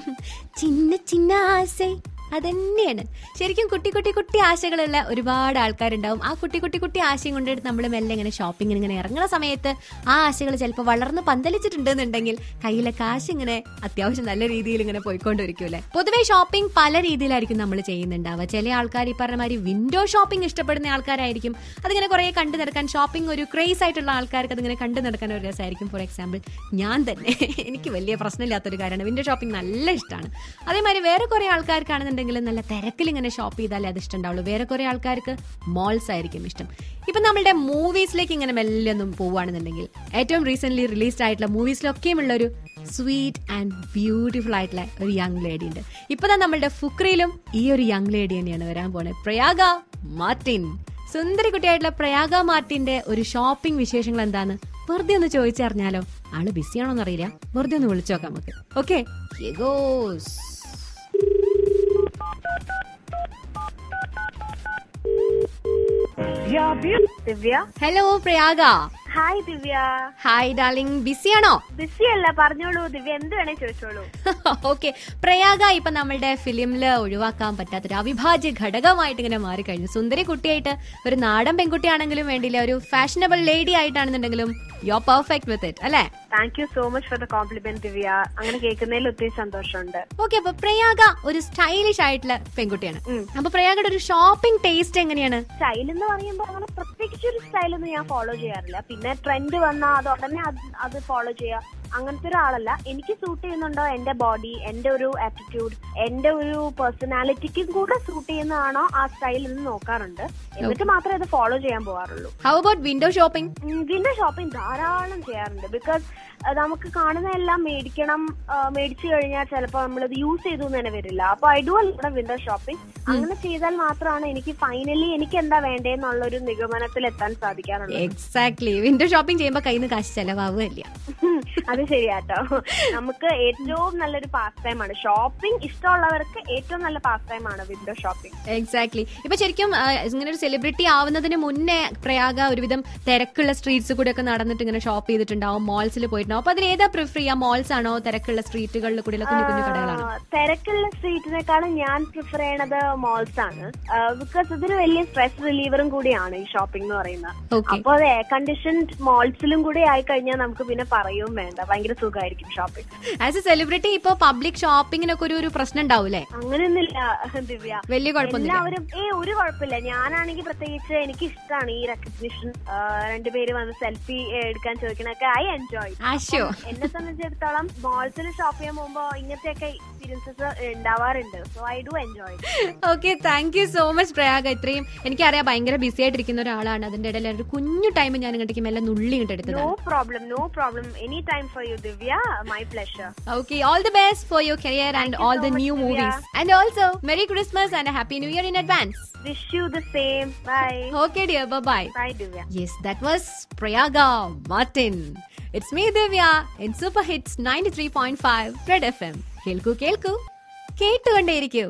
ചിന്ന ചിന്ന ആസൈ അതന്നെയാണ് ശരിക്കും കുട്ടി കുട്ടി കുട്ടി ആശകളുള്ള ഒരുപാട് ആൾക്കാരുണ്ടാവും ആ കുട്ടി കുട്ടി കുട്ടി ആശയം കൊണ്ടിട്ട് നമ്മൾ മെല്ലെ ഇങ്ങനെ ഷോപ്പിങ്ങിന് ഇങ്ങനെ ഇറങ്ങുന്ന സമയത്ത് ആ ആശകൾ ചിലപ്പോൾ വളർന്ന് പന്തലിച്ചിട്ടുണ്ടെന്നുണ്ടെങ്കിൽ കയ്യിലെ കാശ് ഇങ്ങനെ അത്യാവശ്യം നല്ല രീതിയിൽ ഇങ്ങനെ പോയിക്കൊണ്ടിരിക്കൂലേ പൊതുവേ ഷോപ്പിംഗ് പല രീതിയിലായിരിക്കും നമ്മൾ ചെയ്യുന്നുണ്ടാവുക ചില ആൾക്കാർ ഈ പറഞ്ഞ മാതിരി വിൻഡോ ഷോപ്പിംഗ് ഇഷ്ടപ്പെടുന്ന ആൾക്കാരായിരിക്കും അതിങ്ങനെ കുറെ കണ്ടു നടക്കാൻ ഷോപ്പിംഗ് ഒരു ക്രേസ് ആയിട്ടുള്ള ആൾക്കാർക്ക് അതിങ്ങനെ കണ്ടു നടക്കാൻ ഒരു രസമായിരിക്കും ഫോർ എക്സാമ്പിൾ ഞാൻ തന്നെ എനിക്ക് വലിയ പ്രശ്നമില്ലാത്തൊരു കാര്യമാണ് വിൻഡോ ഷോപ്പിംഗ് നല്ല ഇഷ്ടമാണ് അതേമാതിരി വേറെ കുറെ ആൾക്കാർക്കാണെന്നുണ്ടെങ്കിൽ നല്ല തിരക്കിൽ ഇങ്ങനെ ഷോപ്പ് ചെയ്താലേ അത് ഇഷ്ടമുണ്ടാവുള്ളൂ വേറെ കുറെ ആൾക്കാർക്ക് മോൾസ് ആയിരിക്കും ഇഷ്ടം ഇപ്പൊ നമ്മളുടെ മൂവീസിലേക്ക് ഇങ്ങനെ മെല്ലെ ഒന്നും പോവുകയാണെന്നുണ്ടെങ്കിൽ ഏറ്റവും റീസെന്റ് റിലീസ്ഡ് ആയിട്ടുള്ള മൂവീസിലൊക്കെയും ഉള്ള ഒരു സ്വീറ്റ് ആൻഡ് ബ്യൂട്ടിഫുൾ ആയിട്ടുള്ള ഒരു യങ് ലേഡി ഉണ്ട് ഇപ്പൊ തന്നെ നമ്മളുടെ ഫുക്രിയിലും ഈ ഒരു യങ് ലേഡി തന്നെയാണ് വരാൻ പോണേ പ്രയാഗ മാർട്ടിൻ സുന്ദരി കുട്ടിയായിട്ടുള്ള പ്രയാഗ മാർട്ടിന്റെ ഒരു ഷോപ്പിംഗ് വിശേഷങ്ങൾ എന്താന്ന് വെറുതെ ഒന്ന് ചോദിച്ചറിഞ്ഞാലോ ആള് ബിസിയാണോന്ന് അറിയില്ല വെറുതെ ഒന്ന് വിളിച്ചു നോക്കാം നമുക്ക് okay Divya hello Prayaga hi Divya hi darling ബിസിയാണോ ബിസി അല്ല പറഞ്ഞോളൂ ദിവ്യ എന്ത് വേണേ ചോദിച്ചോളൂ ഓക്കെ പ്രയാഗ ഇപ്പൊ നമ്മളുടെ ഫിലിമില് ഒഴിവാക്കാൻ പറ്റാത്തൊരു അവിഭാജ്യ ഘടകമായിട്ട് ഇങ്ങനെ മാറിക്കഴിഞ്ഞു സുന്ദരി കുട്ടിയായിട്ട് ഒരു നാടൻ പെൺകുട്ടിയാണെങ്കിലും വേണ്ടിയില്ല ഒരു ഫാഷനബിൾ ലേഡി ആയിട്ടാണെന്നുണ്ടെങ്കിലും you are perfect with it അല്ലേ thank you so much for the compliment Divya അങ്ങനെ കേൾക്കുന്നതിൽ ഒത്തിരി സന്തോഷമുണ്ട് ഓക്കെ അപ്പൊ പ്രയാഗ ഒരു സ്റ്റൈലിഷ് ആയിട്ടുള്ള പെൺകുട്ടിയാണ് ഉം. അപ്പൊ പ്രയാഗയുടെ ഒരു ഷോപ്പിംഗ് ടേസ്റ്റ് എങ്ങനെയാണ് സ്റ്റൈൽ എന്ന് പറയുമ്പോൾ അങ്ങനെ പ്രത്യേകിച്ച് ഒരു സ്റ്റൈൽ ഒന്നും ഞാൻ ഫോളോ ചെയ്യാറില്ല പിന്നെ ട്രെൻഡ് വന്നാൽ അത് ഉടനെ അത് അത് ഫോളോ ചെയ്യുക അങ്ങനത്തെ ഒരാളല്ല എനിക്ക് സൂട്ട് ചെയ്യുന്നുണ്ടോ എന്റെ ബോഡി എന്റെ ഒരു ആറ്റിറ്റ്യൂഡ് എന്റെ ഒരു പേഴ്സണാലിറ്റിക്കും കൂടെ സൂട്ട് ചെയ്യുന്നതാണോ ആ സ്റ്റൈൽ എന്ന് നോക്കാറുണ്ട് എന്നിട്ട് മാത്രമേ അത് ഫോളോ ചെയ്യാൻ പോകാറുള്ളൂ how about window shopping window shopping ധാരാളം ചെയ്യാറുണ്ട് ബിക്കോസ് നമുക്ക് കാണുന്ന എല്ലാം മേടിക്കണം ആ, മേടിച്ചു കഴിഞ്ഞാൽ ചിലപ്പോൾ നമ്മളത് യൂസ് ചെയ്തു എന്ന് തന്നെ വരില്ല അപ്പൊ ഐ ഡു ഇവിടെ വിൻഡോ ഷോപ്പിംഗ് അങ്ങനെ ചെയ്താൽ മാത്രമാണ് എനിക്ക് ഫൈനലി എനിക്ക് എന്താ വേണ്ടതെന്നുള്ള ഒരു നിഗമനത്തിൽ എത്താൻ സാധിക്കാറുള്ളത് എക്സാക്ട്ലി വിൻഡോ ഷോപ്പിംഗ് ചെയ്യുമ്പോൾ കയ്യിൽ നിന്ന് കാശ് ചെലവാകുകയില്ല അത് ശരിയാട്ടോ നമുക്ക് ഏറ്റവും നല്ലൊരു പാസ് ടൈം ആണ് ഷോപ്പിംഗ് ഇഷ്ടമുള്ളവർക്ക് ഏറ്റവും നല്ല പാസ് ടൈം ആണ് വിൻഡോ ഷോപ്പിംഗ് എക്സാക്ട്ലി ഇപ്പൊ ശരിക്കും ആ, ഇങ്ങനെ ഒരു സെലിബ്രിറ്റി ആവുന്നതിന് മുന്നേ പ്രയാഗ ഒരുവിധം തിരക്കുള്ള സ്ട്രീറ്റ്സ് കൂടെ ഒക്കെ നടന്നിട്ട് ഇങ്ങനെ ഷോപ്പ് ചെയ്തിട്ടുണ്ടാവും മോൾസിൽ പോയിട്ടുണ്ടാവും അപ്പൊ അതിൽ ഏതാ പ്രിഫർ ചെയ്യാ മോൾസ് ആണോ തിരക്കുള്ള സ്ട്രീറ്റുകളിൽ കൂടെ കുഞ്ഞു കുഞ്ഞു കടകളാണോ ആ, തിരക്കുള്ള സ്ട്രീറ്റിനേക്കാളും ഞാൻ പ്രിഫർ ചെയ്യണത് മോൾസ് ആണ് ബിക്കോസ് ഇതൊരു വലിയ സ്ട്രെസ് റിലീവറും കൂടിയാണ് ഈ ഷോപ്പിംഗ് എന്ന് പറയുന്നത് ഓക്കെ അപ്പൊ അത് എയർ കണ്ടീഷൻഡ് മോൾസിലും കൂടി ആയി കഴിഞ്ഞാൽ നമുക്ക് പിന്നെ പറയും വേണ്ട ഭയങ്കര സുഖമായിരിക്കും ഷോപ്പിംഗ് ആസ് എ സെലിബ്രിറ്റി ഇപ്പൊ പബ്ലിക് ഷോപ്പിങ്ങിനൊക്കെ ഒരു ഒരു പ്രശ്നം ഉണ്ടാവൂലേ അങ്ങനെയൊന്നുമില്ല ദിവ്യ വലിയ കുഴപ്പമൊന്നുമില്ല എല്ലാവരും ഏ ഒരു കുഴപ്പമില്ല ഞാനാണെങ്കിൽ പ്രത്യേകിച്ച് എനിക്ക് ഇഷ്ടമാണ് ഈ റെക്കഗ്നിഷൻ രണ്ടുപേര് വന്ന് സെൽഫി എടുക്കാൻ ചോദിക്കണൊക്കെ ഐ എൻജോയ് ആശോ എന്നെ സംബന്ധിച്ചിടത്തോളം മോൾസിൽ ഷോപ്പ് ചെയ്യാൻ പോകുമ്പോ ഇങ്ങനത്തെയൊക്കെ എക്സ്പീരിയൻസസ് ഉണ്ടാവാറുണ്ട് so I do enjoy okay thank you so much Prayaga ഇത്രയും എനിക്കറിയാം ഭയങ്കര ബിസി ആയിട്ടിരിക്കുന്ന ഒരാളാണ് അതിന്റെ ഇടയിൽ ഒരു കുഞ്ഞു ടൈം ഞാൻ ഇങ്ങോട്ടേക്ക് മെല്ലെ നുള്ളി ഇങ്ങോട്ട് നോ എടുത്തതാണ് problem no problem any time for you Divya my pleasure Okay, all the best for your career and Thank you all so the much, new Divya. movies. And also, Merry Christmas and a Happy New Year in advance. Wish you the same bye Okay, dear. Bye bye. Bye Divya Yes, that was Prayaga Martin. It's me, Divya, in Super Hits 93.5 Red FM. കേൾക്കൂ കേൾക്കൂ കേട്ടുകൊണ്ടേയിരിക്കൂ